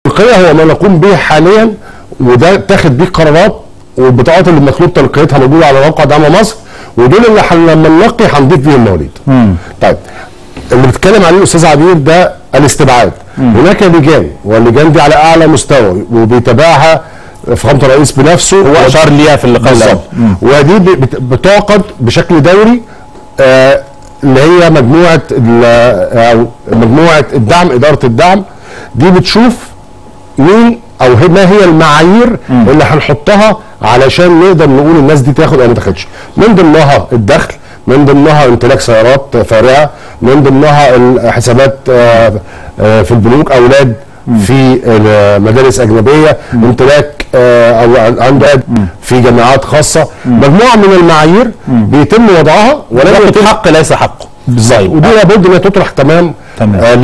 التنقيه هو ما نقوم به حاليا وده تاخد بيه قرارات والبطاقات اللي مطلوب تنقيتها موجوده على موقع دعم مصر ودول اللي حن- لما ننقي هنضيف بيهم مواليد. طيب اللي بيتكلم عليه الاستاذ عبير ده الاستبعاد هناك لجان واللجان دي على اعلى مستوى وبيتابعها فخامه الرئيس بنفسه هو اشار ليها في اللقاء بالظبط ودي ب- بت- بتعقد بشكل دوري آه، اللي هي مجموعه ال- او مجموعه الدعم اداره الدعم دي بتشوف مين او هي- ما هي المعايير اللي هنحطها علشان نقدر نقول الناس دي تاخد او ما تاخدش من ضمنها الدخل من ضمنها امتلاك سيارات فارهه من ضمنها الحسابات آه، آه، في البنوك اولاد في آه، مدارس اجنبيه امتلاك آه، او عنده في جامعات خاصه مجموعه من المعايير بيتم وضعها ولم ولكن يتم حق ليس حقه بالظبط ودي لابد انها تطرح تمام تمام. آه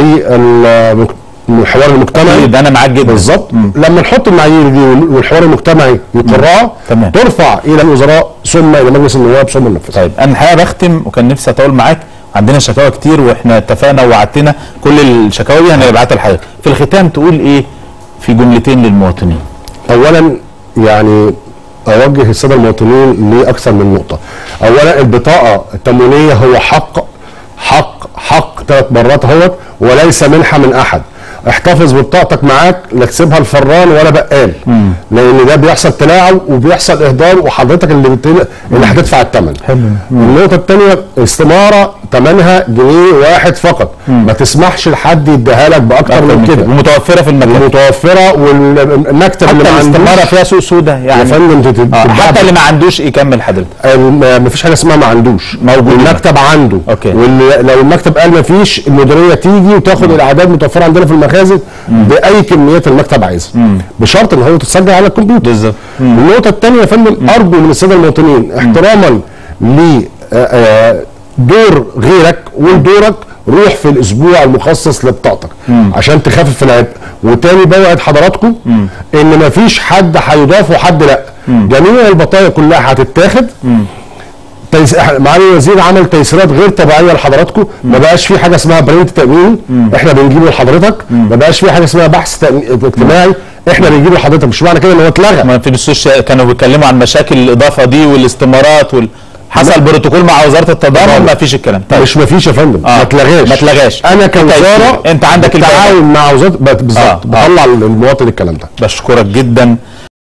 للحوار المجتمعي أكيد، أنا معاك جدا. بالظبط لما نحط المعايير دي والحوار المجتمعي يقرها تمام. ترفع الى الوزراء ثم الى مجلس النواب ثم النفذ طيب انا الحقيقه بختم وكان نفسي اطول معاك عندنا شكاوى كتير واحنا اتفقنا ووعدتنا كل الشكاوى دي هنبعتها لحضرتك في الختام تقول ايه في جملتين للمواطنين اولا يعني اوجه الساده المواطنين لاكثر من نقطه اولا البطاقه التموينيه هو حق حق حق ثلاث مرات اهوت وليس منحه من احد احتفظ ببطاقتك معاك لا تسيبها الفران ولا بقال لان ده بيحصل تلاعب وبيحصل اهدار وحضرتك اللي بتل... اللي هتدفع الثمن حلو. النقطه الثانيه استماره ثمنها جنيه واحد فقط ما تسمحش لحد يديها لك باكتر من كده ومتوفره في المكان متوفره والمكتب حتى اللي ما الاستماره عندوش فيها سوق سوداء يا يعني فندم تت- آه تتباع حتى اللي ما عندوش يكمل حضرتك ما فيش حاجه اسمها ما عندوش موجود. المكتب عنده أوكي. واللي لو المكتب قال ما فيش المديريه تيجي وتاخد الاعداد متوفره عندنا في المخازن باي كميات المكتب عايزها بشرط ان هو تتسجل على الكمبيوتر بالظبط. النقطه الثانيه يا فندم ارجو من الساده المواطنين احتراما ل آه، آه، دور غيرك ودورك روح في الاسبوع المخصص لبطاقتك عشان تخفف العبء وتاني بوعد حضراتكم ان مفيش حد هيضاف وحد لا جميع البطايق كلها هتتاخد تيس... إح- معالي الوزير عمل تيسيرات غير طبيعيه لحضراتكم ما بقاش في حاجه اسمها برنت تامين احنا بنجيبه لحضرتك ما بقاش في حاجه اسمها بحث تأمين اجتماعي احنا بنجيبه لحضرتك مش معنى كده ان هو اتلغى ما في السوشيال كانوا بيتكلموا عن مشاكل الاضافه دي والاستمارات وال... حصل بروتوكول مع وزاره التضامن ما فيش الكلام طيب مش ما فيش يا فندم آه. ما اتلغاش ما اتلغاش. انا كوزاره أنت عندك البيانات. التعاون مع وزاره بالظبط آه. بطلع للمواطن الكلام ده بشكرك جدا